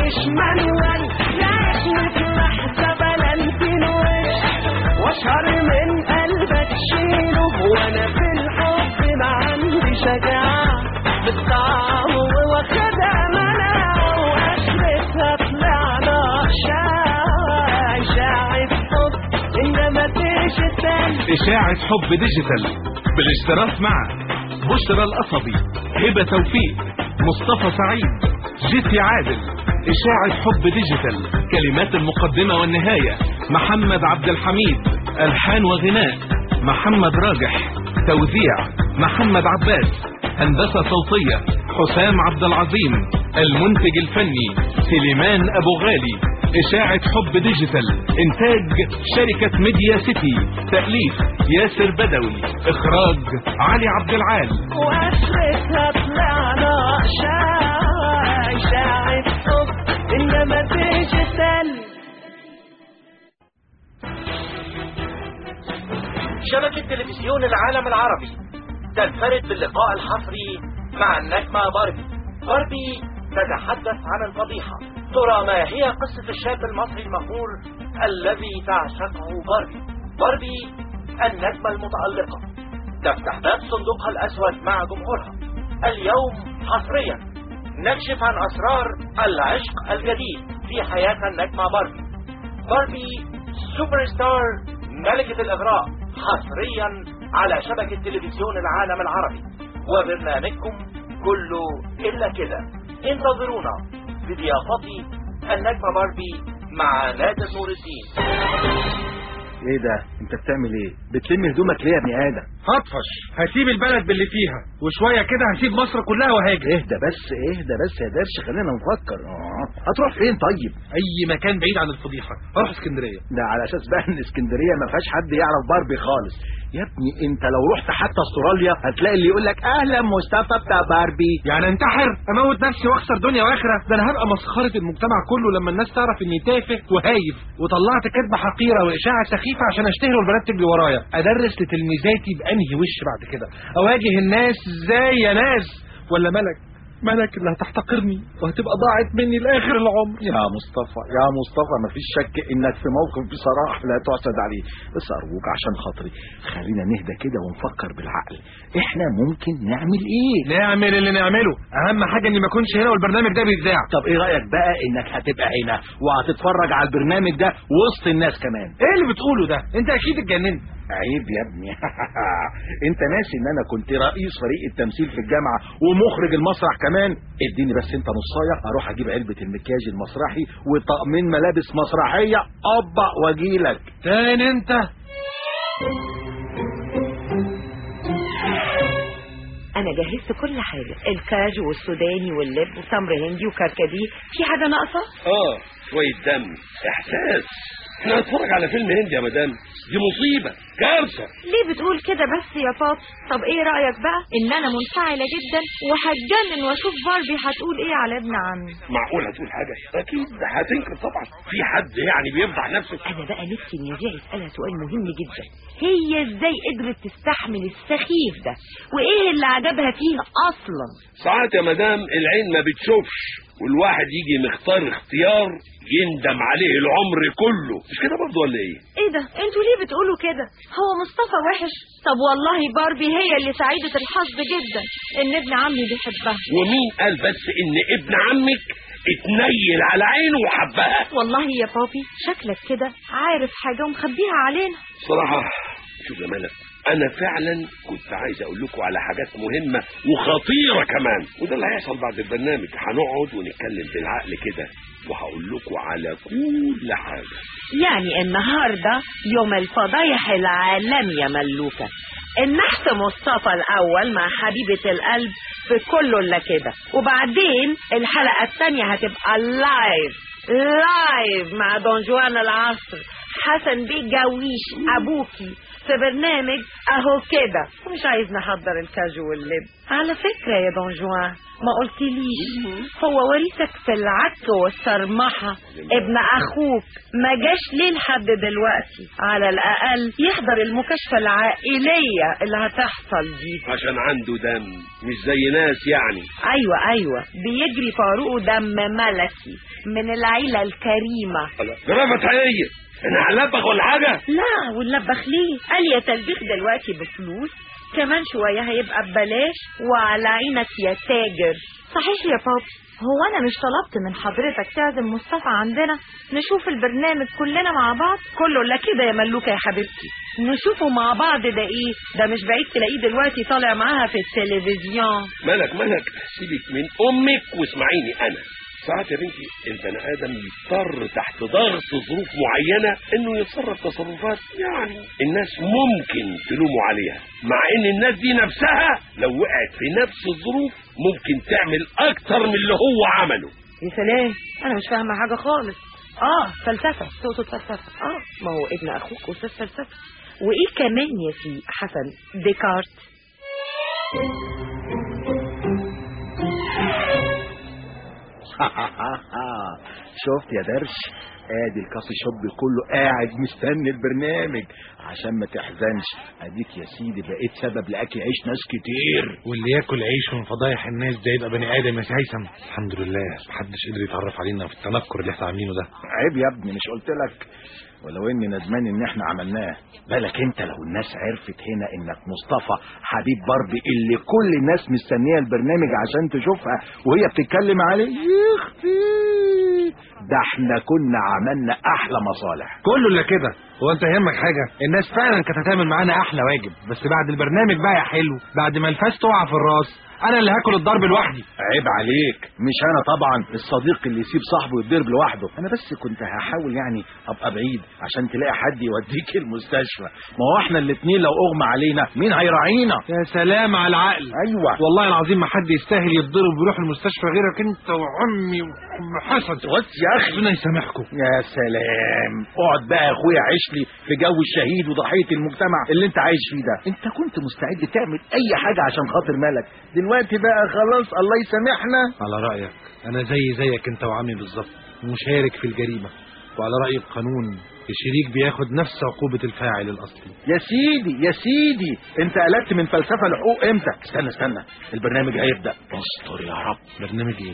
مش مانوال يعيش في لحظة بلانتين وش واشهر من قلبك شيله وانا في الحب ما عندي شجاعة بالطعم واخدها مناعة واخرتها طلعنا شاي شاعر حب انما ديجيتال إشاعة حب ديجيتال بالاشتراك مع بشرى القصبي هبة توفيق مصطفى سعيد جيسي عادل إشاعة حب ديجيتال كلمات المقدمة والنهاية محمد عبد الحميد ألحان وغناء محمد راجح توزيع محمد عباس هندسة صوتية حسام عبد العظيم المنتج الفني سليمان أبو غالي إشاعة حب ديجيتال إنتاج شركة ميديا سيتي تأليف ياسر بدوي إخراج علي عبد العال واخرتها طلعنا شاي شاعر حب انما ديجيتال شبكة تلفزيون العالم العربي تنفرد باللقاء الحصري مع النجمة باربي باربي تتحدث عن الفضيحة ترى ما هي قصة الشاب المصري المغمور الذي تعشقه باربي باربي النجمة المتألقة تفتح باب صندوقها الأسود مع جمهورها اليوم حصريا نكشف عن أسرار العشق الجديد في حياة النجمة باربي باربي سوبر ستار ملكة الإغراء حصريا على شبكة تلفزيون العالم العربي وبرنامجكم كله إلا كده انتظرونا بضيافتي النجمة باربي مع نادر نور الدين ايه ده انت بتعمل ايه بتلم هدومك ليه يا ابن ادم هطفش هسيب البلد باللي فيها وشوية كده هسيب مصر كلها وهاجر اهدى بس اهدى بس يا درش خلينا نفكر اه هتروح فين طيب اي مكان بعيد عن الفضيحة اروح اسكندرية ده على اساس بقى ان اسكندريه ما فيهاش حد يعرف باربي خالص يا ابني انت لو رحت حتى استراليا هتلاقي اللي يقول لك اهلا مصطفى بتاع باربي يعني انتحر اموت نفسي واخسر دنيا واخره ده انا هبقى مسخره المجتمع كله لما الناس تعرف اني تافه وهايف وطلعت كذبه حقيره واشاعه سخيفه عشان اشتهر والبنات تجري ورايا ادرس لتلميذاتي بانهي وش بعد كده اواجه الناس ازاي يا ناس ولا ملك ملك اللي هتحتقرني وهتبقى ضاعت مني لاخر العمر يا مصطفى يا مصطفى ما فيش شك انك في موقف بصراحه لا تحسد عليه بس ارجوك عشان خاطري خلينا نهدى كده ونفكر بالعقل احنا ممكن نعمل ايه نعمل اللي نعمله اهم حاجه اني ما اكونش هنا والبرنامج ده بيتذاع طب ايه رايك بقى انك هتبقى هنا وهتتفرج على البرنامج ده وسط الناس كمان ايه اللي بتقوله ده انت اكيد اتجننت عيب يا ابني انت ناسي ان انا كنت رئيس فريق التمثيل في الجامعه ومخرج المسرح كمان اديني بس انت نصايه اروح اجيب علبه المكياج المسرحي وطقمين ملابس مسرحيه ابا واجيلك تاني انت انا جهزت كل حاجه الكاج والسوداني واللب وتمر هندي وكركديه في حاجه ناقصه اه شوية دم احساس احنا هنتفرج على فيلم هندي يا مدام دي مصيبة كارثة ليه بتقول كده بس يا بابا طب ايه رأيك بقى ان انا منفعلة جدا وهتجنن واشوف باربي هتقول ايه على ابن عمي معقول هتقول حاجة اكيد هتنكر طبعا في حد يعني بيفضح نفسه انا بقى نفسي ان يزيع يسالها سؤال مهم جدا هي ازاي قدرت تستحمل السخيف ده وايه اللي عجبها فيه اصلا ساعات يا مدام العين ما بتشوفش والواحد يجي مختار اختيار يندم عليه العمر كله مش كده برضه ولا ايه ايه ده انتوا ليه بتقولوا كده هو مصطفى وحش طب والله باربي هي اللي سعيدة الحظ جدا ان ابن عمي بيحبها ومين قال بس ان ابن عمك اتنيل على عينه وحبها والله يا بابي شكلك كده عارف حاجة ومخبيها علينا صراحة شوف يا ملك انا فعلا كنت عايز اقول لكم على حاجات مهمة وخطيرة كمان وده اللي هيحصل بعد البرنامج هنقعد ونتكلم بالعقل كده وهقول لكم على كل حاجة يعني النهارده يوم الفضايح العالمي يا ملوكه النحت مصطفى الاول مع حبيبه القلب في كله الا كده وبعدين الحلقه الثانيه هتبقى لايف لايف مع دون جوان العصر حسن بيه جويش ابوكي في برنامج اهو كده ومش عايز نحضر الكاجو واللب على فكره يا دون جوان ما قلتليش هو وريثك في العك والصرمحة ابن اخوك ما جاش ليه لحد دلوقتي على الاقل يحضر المكاشفة العائلية اللي هتحصل دي عشان عنده دم مش زي ناس يعني ايوه ايوه بيجري في عروقه دم ملكي من العيلة الكريمة جرافة حقيقية انا هلبخ ولا حاجة لا ونلبخ ليه قال يا تلبيخ دلوقتي بفلوس كمان شوية هيبقى ببلاش وعلى عينك يا تاجر صحيح يا بابي هو انا مش طلبت من حضرتك تعزم مصطفى عندنا نشوف البرنامج كلنا مع بعض كله لا كده يا ملوكة يا حبيبتي نشوفه مع بعض ده ايه ده مش بعيد تلاقيه دلوقتي طالع معاها في التلفزيون ملك ملك سيبك من امك واسمعيني انا ساعات يا بنتي البني ادم يضطر تحت ضغط ظروف معينه انه يتصرف تصرفات يعني الناس ممكن تلوموا عليها مع ان الناس دي نفسها لو وقعت في نفس الظروف ممكن تعمل اكتر من اللي هو عمله يا سلام انا مش فاهمه حاجه خالص اه فلسفه تقصد فلسفه اه ما هو ابن اخوك استاذ فلسفه وايه كمان يا سي حسن ديكارت شفت يا درش ادي الكافي شوب كله قاعد مستني البرنامج عشان ما تحزنش اديك يا سيدي بقيت سبب لاكل عيش ناس كتير واللي ياكل عيش من فضايح الناس ده يبقى بني ادم يا سي هيثم الحمد لله محدش قدر يتعرف علينا في التنكر اللي احنا عاملينه ده عيب يا ابني مش قلت لك ولو اني ندمان ان احنا عملناه بالك انت لو الناس عرفت هنا انك مصطفى حبيب باربي اللي كل الناس مستنيه البرنامج عشان تشوفها وهي بتتكلم عليه يختي ده احنا كنا عملنا احلى مصالح كله الا كده هو انت يهمك حاجه الناس فعلا كانت هتعمل معانا احلى واجب بس بعد البرنامج بقى يا حلو بعد ما الفاس تقع في الراس انا اللي هاكل الضرب لوحدي عيب عليك مش انا طبعا الصديق اللي يسيب صاحبه يتضرب لوحده انا بس كنت هحاول يعني ابقى بعيد عشان تلاقي حد يوديك المستشفى ما هو احنا الاتنين لو اغمى علينا مين هيراعينا يا سلام على العقل ايوه والله العظيم ما حد يستاهل يتضرب ويروح المستشفى غيرك انت وعمي وام حسن بص يا اخي ربنا يسامحكم يا سلام اقعد بقى يا اخويا عيش لي في جو الشهيد وضحيه المجتمع اللي انت عايش فيه ده انت كنت مستعد تعمل اي حاجه عشان خاطر مالك دلوقتي بقى خلاص الله يسامحنا على رايك انا زي زيك انت وعمي بالظبط مشارك في الجريمه وعلى راي القانون الشريك بياخد نفس عقوبه الفاعل الاصلي يا سيدي يا سيدي انت قلبت من فلسفه لحقوق امتى استنى استنى البرنامج هيبدا استر يا رب برنامج ايه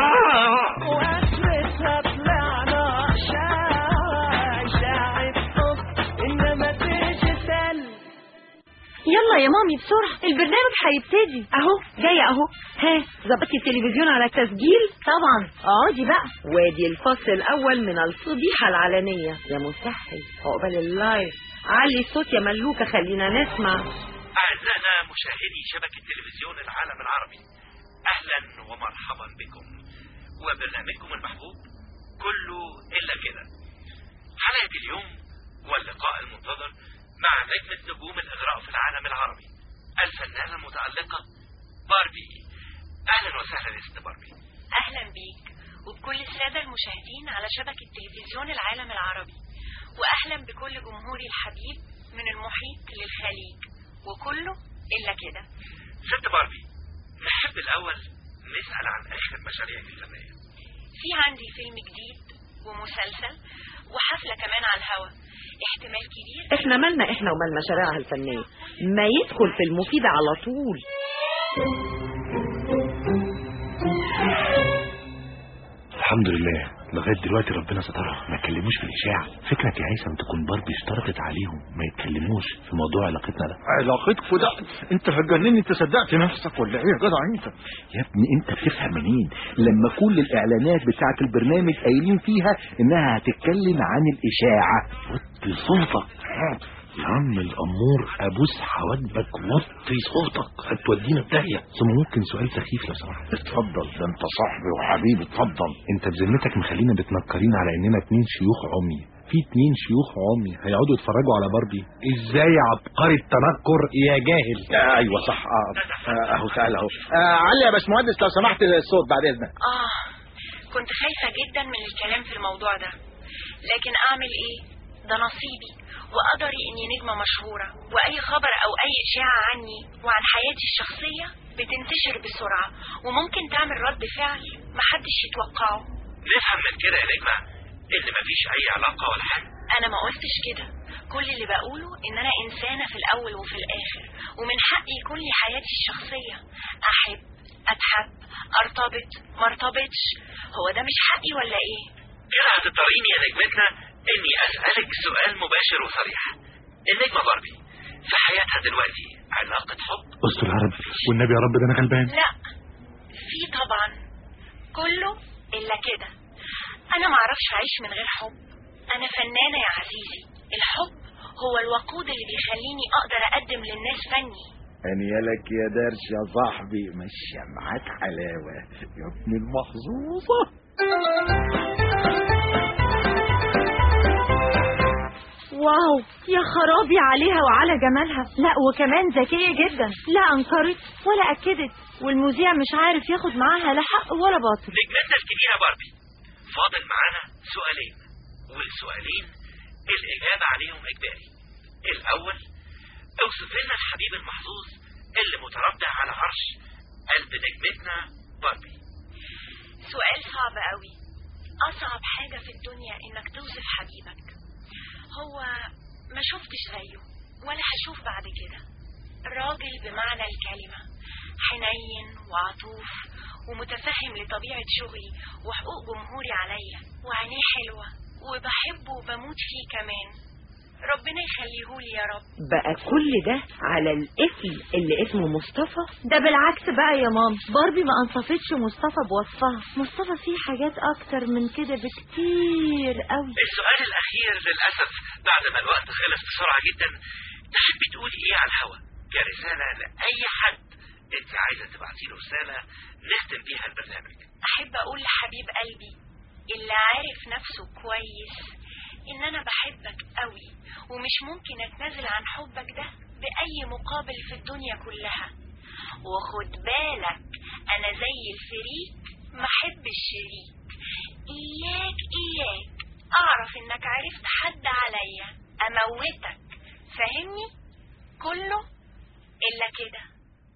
واخرتها طلعنا شاي شاي حب انما تيجي سل يلا يا مامي بسرعة البرنامج هيبتدي اهو جايه اهو ها ظبطتي التلفزيون على التسجيل طبعا اه دي بقى وادي الفصل الاول من الفضيحه العلنيه يا مسهل عقبال اللايف علي الصوت يا ملوكه خلينا نسمع أعزائنا مشاهدي شبكة تلفزيون العالم العربي أهلا ومرحبا بكم وبرنامجكم المحبوب كله إلا كده حلقة اليوم واللقاء المنتظر مع نجمة نجوم الإغراء في العالم العربي الفنانة المتألقة باربي أهلا وسهلا يا ست باربي أهلا بيك وبكل السادة المشاهدين على شبكة تلفزيون العالم العربي وأهلا بكل جمهوري الحبيب من المحيط للخليج وكله إلا كده ست باربي نحب الأول نسأل عن آخر مشاريعك الفنية في عندي فيلم جديد ومسلسل وحفلة كمان على الهوا احتمال كبير احنا مالنا احنا ومال مشاريعها الفنيه ما يدخل في المفيده على طول الحمد لله لغايه دلوقتي ربنا سترها ما يتكلموش في الاشاعه فكرك يا هيثم تكون باربي اشترطت عليهم ما يتكلموش في موضوع علاقتنا ده علاقتكوا ده انت هتجنني انت صدقت نفسك ولا ايه يا جدع انت يا ابني انت بتفهم منين لما كل الاعلانات بتاعت البرنامج قايلين فيها انها هتتكلم عن الاشاعه وطي صوتك يا عم الامور ابوس حواجبك وطي صوتك هتودينا في داهيه ثم ممكن سؤال سخيف لو سمحت اتفضل ده انت صاحبي وحبيبي اتفضل انت بذمتك مخلينا بتنكرين على اننا اتنين شيوخ عمي في اتنين شيوخ عمي هيقعدوا يتفرجوا على باربي ازاي عبقري التنكر يا جاهل آه ايوه صح اه آه، اهو تعالى اهو آه علي يا باشمهندس لو سمحت الصوت بعد اذنك آه كنت خايفة جدا من الكلام في الموضوع ده لكن أعمل إيه ده نصيبي وقدري اني نجمة مشهورة واي خبر او اي اشاعة عني وعن حياتي الشخصية بتنتشر بسرعة وممكن تعمل رد فعل محدش يتوقعه نفهم من كده يا نجمة ان مفيش اي علاقة ولا حاجة انا ما قلتش كده كل اللي بقوله ان انا انسانة في الاول وفي الاخر ومن حقي يكون لي حياتي الشخصية احب اتحب ارتبط ما ارتبطش هو ده مش حقي ولا ايه كده هتضطريني يا نجمتنا اني اسألك سؤال مباشر وصريح النجمة باربي في حياتها دلوقتي علاقة حب استر يا رب والنبي يا رب ده انا غلبان لا في طبعا كله الا كده انا معرفش اعيش من غير حب انا فنانة يا عزيزي الحب هو الوقود اللي بيخليني اقدر اقدم للناس فني انيالك يا درش يا صاحبي ماشية معاك حلاوة يا ابن المحظوظة واو يا خرابي عليها وعلى جمالها لا وكمان ذكية جدا لا أنكرت ولا أكدت والمذيع مش عارف ياخد معاها لا حق ولا باطل نجمتنا الكبيرة باربي فاضل معانا سؤالين والسؤالين الإجابة عليهم إجباري الأول اوصف لنا الحبيب المحظوظ اللي متربع على عرش قلب نجمتنا باربي سؤال صعب قوي اصعب حاجة في الدنيا انك توصف حبيبك هو ما شفتش زيه ولا هشوف بعد كده راجل بمعنى الكلمة حنين وعطوف ومتفهم لطبيعة شغلي وحقوق جمهوري عليا وعينيه حلوة وبحبه وبموت فيه كمان ربنا يخليهولي يا رب بقى كل ده على الاسم اللي اسمه مصطفى ده بالعكس بقى يا مام باربي ما انصفتش مصطفى بوصفها مصطفى فيه حاجات اكتر من كده بكتير قوي السؤال الأخير للأسف بعد ما الوقت خلص بسرعة جدا تحبي تقولي إيه على الهوا كرسالة لأي حد أنت عايزة تبعتي له رسالة نختم بيها البرنامج احب اقول لحبيب قلبي اللي عارف نفسه كويس ان انا بحبك قوي ومش ممكن اتنازل عن حبك ده باي مقابل في الدنيا كلها وخد بالك انا زي الفريك محب الشريك اياك اياك اعرف انك عرفت حد عليا اموتك فاهمني كله الا كده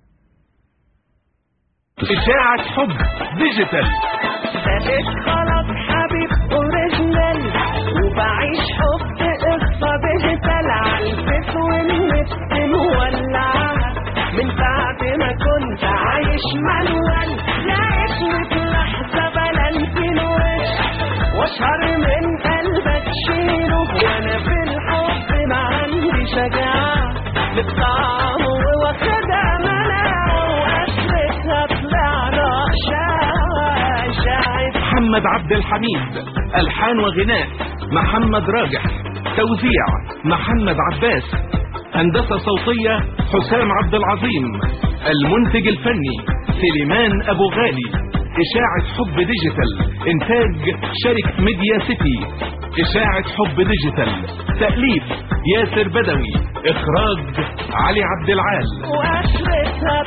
إشاعة حب ديجيتال بقيت خلاص حبيب اوريجينال وبعيش حب قصة ديجيتال عالفيس والنت مولعة من بعد ما كنت عايش مانوال لقيت لحظة بلنتين وش واشهر من قلبك شيله وانا في الحب ما عندي شجاعة بالطعم واخدها مناعة واخرتها طلعنا شاعر شاعر محمد عبد الحميد ألحان وغناء محمد راجح توزيع محمد عباس هندسة صوتية حسام عبد العظيم المنتج الفني سليمان أبو غالي إشاعة حب ديجيتال إنتاج شركة ميديا سيتي إشاعة حب ديجيتال تأليف ياسر بدوي إخراج علي عبد العال واخرتها